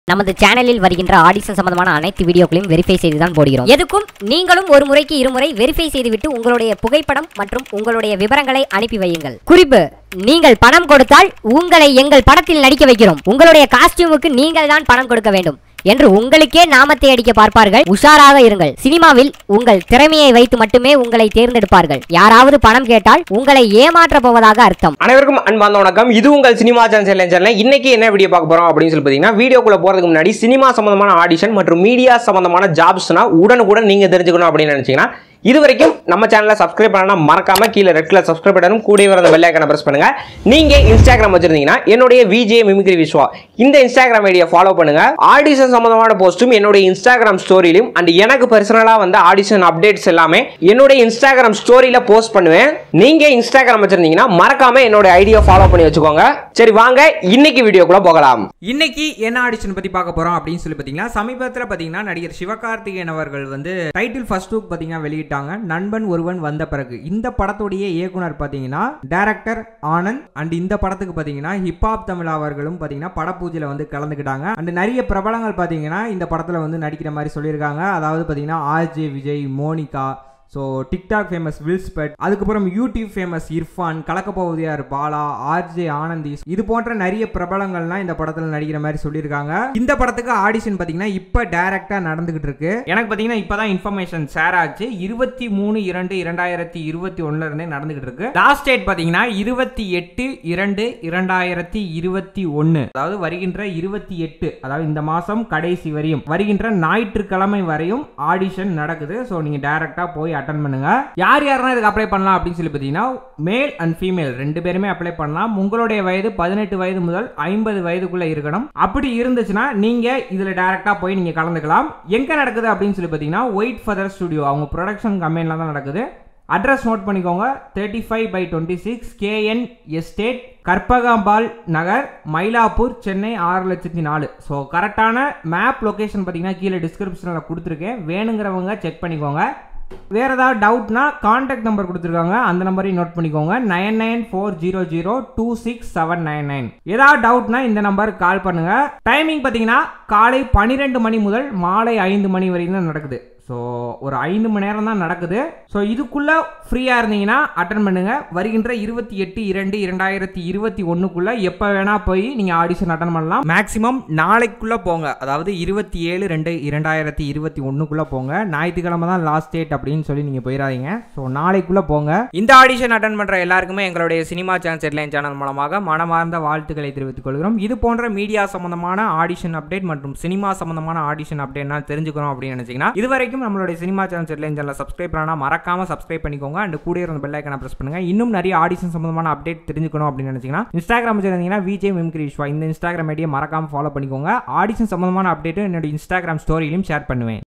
நமது சேனலில் வருகின்ற ஆடிஷன் சம்பந்தமான அனைத்து வீடியோக்களையும் வெரிஃபை செய்து தான் போடுகிறோம் எதுக்கும் நீங்களும் ஒரு முறைக்கு இருமுறை வெரிஃபை செய்துவிட்டு உங்களுடைய புகைப்படம் மற்றும் உங்களுடைய விவரங்களை அனுப்பி வையுங்கள் குறிப்பு நீங்கள் பணம் கொடுத்தால் உங்களை எங்கள் படத்தில் நடிக்க வைக்கிறோம் உங்களுடைய காஸ்டியூமுக்கு நீங்கள் தான் பணம் கொடுக்க வேண்டும் என்று உங்களுக்கே நாமத்தை அடிக்க பார்ப்பார்கள் உஷாராக இருங்கள் சினிமாவில் உங்கள் திறமையை வைத்து மட்டுமே உங்களை தேர்ந்தெடுப்பார்கள் யாராவது பணம் கேட்டால் உங்களை ஏமாற்ற போவதாக அர்த்தம் அனைவருக்கும் அன்பார்ந்த வணக்கம் இது உங்கள் சினிமா சேனல் சேனல் இன்னைக்கு என்ன வீடியோ பார்க்க போறோம் அப்படின்னு சொல்லி பார்த்தீங்கன்னா வீடியோக்குள்ள போறதுக்கு முன்னாடி சினிமா சம்பந்தமான ஆடிஷன் மற்றும் மீடியா சம்பந்தமான ஜாப்ஸ்னா உடனுக்குடன் நீங்க தெரிஞ்சுக்கணும் அப்படின்னு நினைச்சீங்கன்னா இது வரைக்கும் நம்ம சேனலை சப்ஸ்கிரைப் பண்ணா மறக்காம கீழே ரெட் கலர் சப்ஸ்கிரைப் பண்ணணும் கூடவே வர அந்த பெல் ஐக்கனை பிரஸ் பண்ணுங்க நீங்க இன்ஸ்டாகிராம் வச்சிருந்தீங்கன்னா என்னுடைய விஜே மிமிக்ரி விஸ்வா இந்த இன்ஸ்டாகிராம் ஐடியா ஃபாலோ பண்ணுங்க ஆடிஷன் சம்பந்தமான போஸ்ட்டும் என்னுடைய இன்ஸ்டாகிராம் ஸ்டோரியிலும் அண்ட் எனக்கு பர்சனலா வந்து ஆடிஷன் அப்டேட்ஸ் எல்லாமே என்னுடைய இன்ஸ்டாகிராம் ஸ்டோரியில போஸ்ட் பண்ணுவேன் நீங்க இன்ஸ்டாகிராம் வச்சிருந்தீங்கன்னா மறக்காம என்னோட ஐடியா ஃபாலோ பண்ணி வச்சுக்கோங்க சரி வாங்க இன்னைக்கு வீடியோக்குள்ள போகலாம் இன்னைக்கு என்ன ஆடிஷன் பத்தி பார்க்க போறோம் அப்படின்னு சொல்லி பாத்தீங்கன்னா சமீபத்தில் பாத்தீங்கன்னா நடிகர் சிவகார்த்திகேயன் அவர்கள் வந்து டைட்டில் ஃபர்ஸ்ட் லுக் பாத்தீங்கன்னா வெளியிட்டாங்க நண்பன் ஒருவன் வந்த பிறகு இந்த படத்துடைய இயக்குனர் பாத்தீங்கன்னா டைரக்டர் ஆனந்த் அண்ட் இந்த படத்துக்கு பாத்தீங்கன்னா ஹிப்ஹாப் தமிழ் அவர்களும் பாத்தீங்கன்னா படப்பூஜையில வந்து கலந்துக்கிட்டாங்க அண்ட் நிறைய பிரபலங்கள் பாத்தீங்கன்னா இந்த படத்துல வந்து நடிக்கிற மாதிரி சொல்லியிருக்காங்க அதாவது பாத்தீங்கன்னா RJ Vijay Monica so TikTok famous வில்ஸ்பெட் அதுக்கப்புறம் யூடியூப் ஃபேமஸ் இர்ஃபான் கலக்கப்பகுதியார் பாலா ஆர்ஜே ஆனந்தி இது போன்ற நிறைய பிரபலங்கள்லாம் இந்த படத்தில் நடிக்கிற மாதிரி சொல்லியிருக்காங்க இந்த படத்துக்கு ஆடிஷன் பார்த்தீங்கன்னா இப்போ டைரக்டாக நடந்துகிட்டு இருக்கு எனக்கு பார்த்தீங்கன்னா இப்போ தான் இன்ஃபர்மேஷன் ஷேர் ஆச்சு இருபத்தி மூணு இரண்டு இரண்டாயிரத்தி இருபத்தி ஒன்னுல இருந்தே நடந்துகிட்டு இருக்கு லாஸ்ட் டேட் பார்த்தீங்கன்னா இருபத்தி எட்டு இரண்டு இரண்டாயிரத்தி இருபத்தி ஒன்று அதாவது வருகின்ற இருபத்தி எட்டு அதாவது இந்த மாதம் கடைசி வரையும் வருகின்ற ஞாயிற்றுக்கிழமை வரையும் ஆடிஷன் நடக்குது ஸோ நீங்கள் டைரக்டாக போய் அட்டன் பண்ணுங்க யார் யாரெல்லாம் இதுக்கு அப்ளை பண்ணலாம் அப்படின்னு சொல்லி பார்த்தீங்கன்னா மேல் அண்ட் ஃபீமேல் ரெண்டு பேருமே அப்ளை பண்ணலாம் உங்களுடைய வயது பதினெட்டு வயது முதல் ஐம்பது வயதுக்குள்ள இருக்கணும் அப்படி இருந்துச்சுன்னா நீங்க இதுல டைரக்டா போய் நீங்க கலந்துக்கலாம் எங்க நடக்குது அப்படின்னு சொல்லி பார்த்தீங்கன்னா ஒயிட் ஃபதர் ஸ்டுடியோ அவங்க ப்ரொடக்ஷன் கம்பெனில தான் நடக்குது அட்ரஸ் நோட் பண்ணிக்கோங்க thirty five by twenty six KN estate Karpagambal Nagar Mylapore Chennai ஆறு லட்சத்தி நாலு ஸோ கரெக்டான மேப் லொகேஷன் பார்த்தீங்கன்னா கீழே டிஸ்கிரிப்ஷனில் கொடுத்துருக்கேன் வேணுங்கிறவங்க செக் பண்ணிக்கோங்க வேற ஏதாவது டவுட்னா கான்டாக்ட் நம்பர் கொடுத்துருக்காங்க அந்த நம்பரையும் நோட் பண்ணிக்கோங்க nine nine four zero zero two six seven nine nine ஏதாவது டவுட்னா இந்த நம்பருக்கு கால் பண்ணுங்க டைமிங் பார்த்தீங்கன்னா காலை பன்னிரெண்டு மணி முதல் மாலை ஐந்து மணி வரைக்கும் தான் நடக்குது ஸோ ஒரு ஐந்து மணி நேரம் தான் நடக்குது ஸோ இதுக்குள்ள ஃப்ரீயாக இருந்தீங்கன்னா அட்டன் பண்ணுங்க வருகின்ற இருபத்தி எட்டு இரண்டு இரண்டாயிரத்தி இருபத்தி ஒன்றுக்குள்ள எப்போ வேணா போய் நீங்கள் ஆடிஷன் அட்டன் பண்ணலாம் மேக்ஸிமம் நாளைக்குள்ளே போங்க அதாவது இருபத்தி ஏழு ரெண்டு இரண்டாயிரத்தி இருபத்தி ஒன்றுக்குள்ளே போங்க ஞாயிற்றுக்கிழமை தான் லாஸ்ட் டேட் அப்படின்னு சொல்லி நீங்கள் போயிடாதீங்க ஸோ நாளைக்குள்ளே போங்க இந்த ஆடிஷன் அட்டன் பண்ணுற எல்லாருக்குமே எங்களுடைய சினிமா சேனல் ஹெட்லைன் சேனல் மூலமாக மனமார்ந்த வாழ்த்துக்களை தெரிவித்துக் கொள்கிறோம் இது போன்ற மீடியா சம்பந்தமான ஆடிஷன் அப்டேட் மற்றும் சினிமா சம்பந்தமான ஆடிஷன் அப்டேட்னா தெரிஞ்சுக்கணும் அப்படின்னு நினைச்சீங்கன்னா இது வரைக்கும் நம்மளுடைய சினிமா சேனல் ஹெட்லைன் சேனலை சப்ஸ்கிரைப் பண்ணா மறக்காம சப்ஸ்கிரைப் பண்ணிக்கோங்க அண்ட் கூட இருந்த பெல் ஐக்கனை பிரஸ் பண்ணுங்க இன்னும் நிறைய ஆடிஷன் சம்பந்தமான அப்டேட் தெரிஞ்சுக்கணும் அப்படின்னு நினைச்சீங்கன்னா இன்ஸ்டாகிராம் வச்சிருந்தீங்கன்னா விஜய் மிம்கிரி விஸ்வா இந்த இன்ஸ்டாகிராம் ஐடியை மறக்காம ஃபாலோ பண்ணிக்கோங்க ஆடிஷன் சம்பந்தமான அப்டேட் என்னோட இன்ஸ்டாகிராம் ஸ்டோரியிலும் ஷேர் பண்ணுவேன்